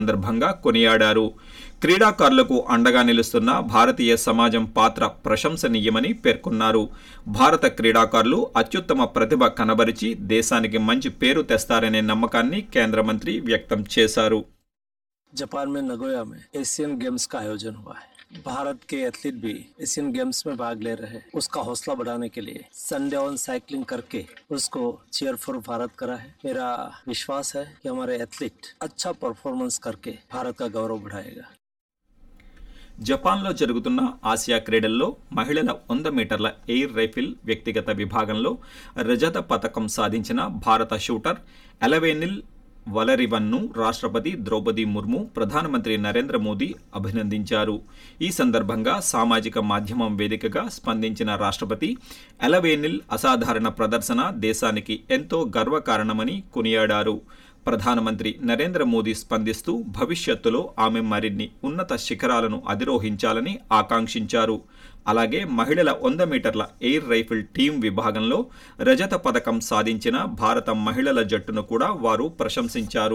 సందర్భంగా కొనియాడారు క్రీడాకారులకు అండగా నిలుస్తున్న భారతీయ సమాజం పాత్ర ప్రశంసనీయమని పేర్కొన్నారు భారత క్రీడాకారులు అత్యుత్తమ ప్రతిభ కనబరిచి దేశానికి మంచి పేరు తెస్తారనే నమ్మకాన్ని కేంద్ర మంత్రి వ్యక్తం చేశారు जापान में नगोया में एशियन गेम्स का आयोजन हुआ है भारत के एथलीट भी एशियन गेम्स में भाग ले रहे हैं उसका हौसला बढ़ाने के लिए संडे ऑन साइकिलिंग करके उसको चीयर फॉर भारत करा है मेरा विश्वास है कि हमारे एथलीट अच्छा परफॉर्मेंस करके भारत का गौरव बढ़ाएगा జపాన్లో జరుగుతున్న ఆసియా క్రీడల్లో మహిళల వంద మీటర్ల ఎయిర్ రైఫిల్ వ్యక్తిగత విభాగంలో రజత పథకం సాధించిన భారత షూటర్ ఎలవేనిల్ వలరివన్ను రాష్ట్రపతి ద్రౌపది ముర్ము ప్రధానమంత్రి నరేంద్ర మోదీ అభినందించారు ఈ సందర్భంగా సామాజిక మాధ్యమం వేదికగా స్పందించిన రాష్ట్రపతి ఎలవేనిల్ అసాధారణ ప్రదర్శన దేశానికి ఎంతో గర్వకారణమని కొనియాడారు ప్రధానమంత్రి నరేంద్ర మోదీ స్పందిస్తూ భవిష్యత్తులో ఆమె మరిన్ని ఉన్నత శిఖరాలను అధిరోహించాలని ఆకాంక్షించారు అలాగే మహిళల వంద మీటర్ల ఎయిర్ రైఫిల్ టీం విభాగంలో రజత పథకం సాధించిన భారత మహిళల జట్టును కూడా వారు ప్రశంసించారు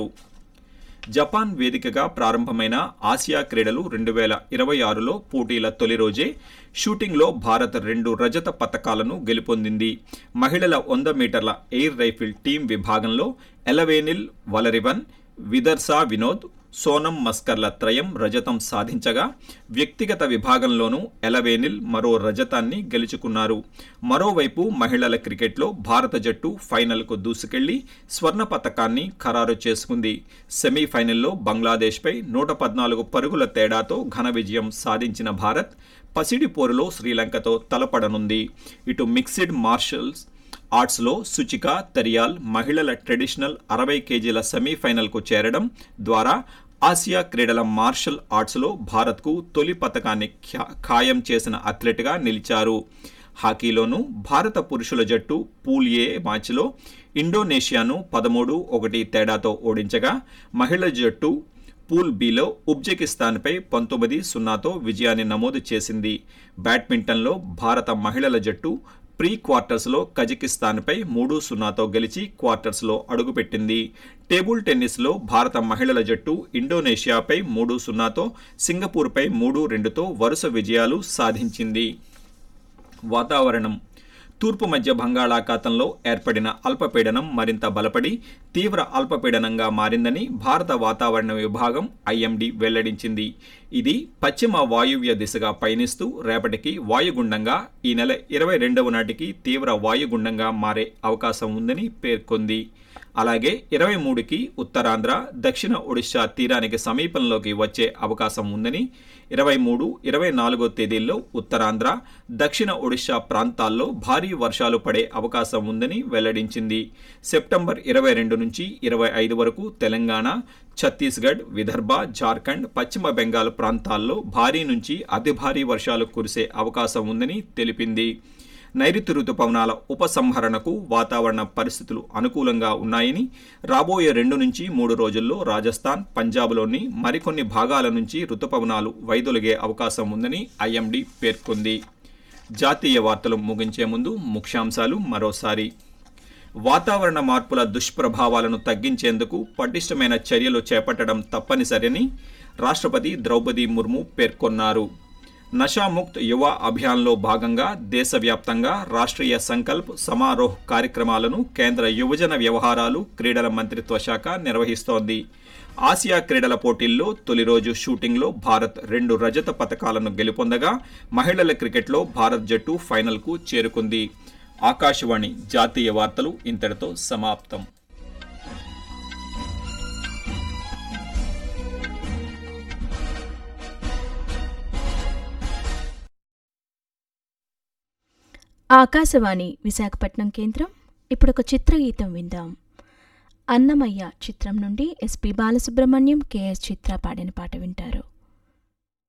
జపాన్ వేదికగా ప్రారంభమైన ఆసియా క్రీడలు రెండు వేల ఇరవై ఆరులో పోటీల తొలి రోజే షూటింగ్లో భారత్ రెండు రజత పతకాలను గెలుపొందింది మహిళల వంద మీటర్ల ఎయిర్ రైఫిల్ టీం విభాగంలో ఎలవేనిల్ వలరివన్ విదర్సా వినోద్ సోనం మస్కర్ల త్రయం రజతం సాధించగా వ్యక్తిగత విభాగంలోనూ ఎలవేనిల్ మరో రజతాన్ని గెలుచుకున్నారు మరోవైపు మహిళల క్రికెట్లో భారత జట్టు ఫైనల్కు దూసుకెళ్లి స్వర్ణ పతకాన్ని ఖరారు చేసుకుంది సెమీఫైనల్లో బంగ్లాదేశ్పై నూట పద్నాలుగు పరుగుల తేడాతో ఘన విజయం సాధించిన భారత్ పసిడి పోరులో శ్రీలంకతో తలపడనుంది ఇటు మిక్సిడ్ మార్షల్స్ ఆర్ట్స్లో సుచిక తరియాల్ మహిళల ట్రెడిషనల్ అరవై కేజీల సెమీఫైనల్కు చేరడం ద్వారా ఆసియా క్రీడల మార్షల్ ఆర్ట్స్లో భారత్కు తొలి పథకాన్ని ఖ్యా- ఖాయం చేసిన అథ్లెట్గా నిలిచారు హాకీలోనూ భారత పురుషుల జట్టు పూల్ ఏ మ్యాచ్లో ఇండోనేషియాను పదమూడు ఒకటి తేడాతో ఓడించగా మహిళల జట్టు పూల్ బిలో ఉజ్బెకిస్తాన్పై పంతొమ్మిది సున్నాతో విజయాన్ని నమోదు చేసింది బ్యాడ్మింటన్లో భారత మహిళల జట్టు ప్రీ క్వార్టర్స్లో కజకిస్తాన్పై మూడు సున్నాతో గెలిచి క్వార్టర్స్లో అడుగుపెట్టింది టేబుల్ టెన్నిస్లో భారత మహిళల జట్టు ఇండోనేషియాపై మూడు సున్నాతో సింగపూర్పై మూడు రెండుతో వరుస విజయాలు సాధించింది వాతావరణం తూర్పు మధ్య బంగాళాఖాతంలో ఏర్పడిన అల్పపీడనం మరింత బలపడి తీవ్ర అల్పపీడనంగా మారిందని భారత వాతావరణ విభాగం ఐఎండీ వెల్లడించింది ఇది పశ్చిమ వాయువ్య దిశగా పయనిస్తూ రేపటికి వాయుగుండంగా ఈ నెల ఇరవై రెండవ నాటికి తీవ్ర వాయుగుండంగా మారే అవకాశం ఉందని పేర్కొంది అలాగే ఇరవై మూడుకి ఉత్తరాంధ్ర దక్షిణ ఒడిశా తీరానికి సమీపంలోకి వచ్చే అవకాశం ఉందని ఇరవై మూడు ఇరవై నాలుగో తేదీల్లో ఉత్తరాంధ్ర దక్షిణ ఒడిశా ప్రాంతాల్లో భారీ వర్షాలు పడే అవకాశం ఉందని వెల్లడించింది సెప్టెంబర్ ఇరవై రెండు నుంచి ఇరవై ఐదు వరకు తెలంగాణ ఛత్తీస్గఢ్ విదర్భ జార్ఖండ్ పశ్చిమ బెంగాల్ ప్రాంతాల్లో భారీ నుంచి అతి భారీ వర్షాలు కురిసే అవకాశం ఉందని తెలిపింది నైరుతి రుతుపవనాల ఉపసంహరణకు వాతావరణ పరిస్థితులు అనుకూలంగా ఉన్నాయని రాబోయే రెండు నుంచి మూడు రోజుల్లో రాజస్థాన్ పంజాబ్లోని మరికొన్ని భాగాల నుంచి రుతుపవనాలు వైదొలిగే అవకాశం ఉందని ఐఎండీ పేర్కొంది జాతీయ వార్తలు ముగించే ముందు ముఖ్యాంశాలు మరోసారి వాతావరణ మార్పుల దుష్ప్రభావాలను తగ్గించేందుకు పటిష్టమైన చర్యలు చేపట్టడం తప్పనిసరని రాష్ట్రపతి ద్రౌపది ముర్ము పేర్కొన్నారు నషాముక్త్ యువ అభియాన్లో భాగంగా దేశవ్యాప్తంగా రాష్ట్రీయ సంకల్ప్ సమారోహ్ కార్యక్రమాలను కేంద్ర యువజన వ్యవహారాలు క్రీడల మంత్రిత్వ శాఖ నిర్వహిస్తోంది ఆసియా క్రీడల పోటీల్లో తొలి రోజు షూటింగ్లో భారత్ రెండు రజత పథకాలను గెలుపొందగా మహిళల క్రికెట్లో భారత్ జట్టు ఫైనల్కు చేరుకుంది ఆకాశవాణి జాతీయ వార్తలు ఇంతటితో సమాప్తం ఆకాశవాణి విశాఖపట్నం కేంద్రం ఇప్పుడు ఒక చిత్రగీతం విందాం అన్నమయ్య చిత్రం నుండి ఎస్పి బాలసుబ్రహ్మణ్యం కెఎస్ చిత్ర పాడిన పాట వింటారు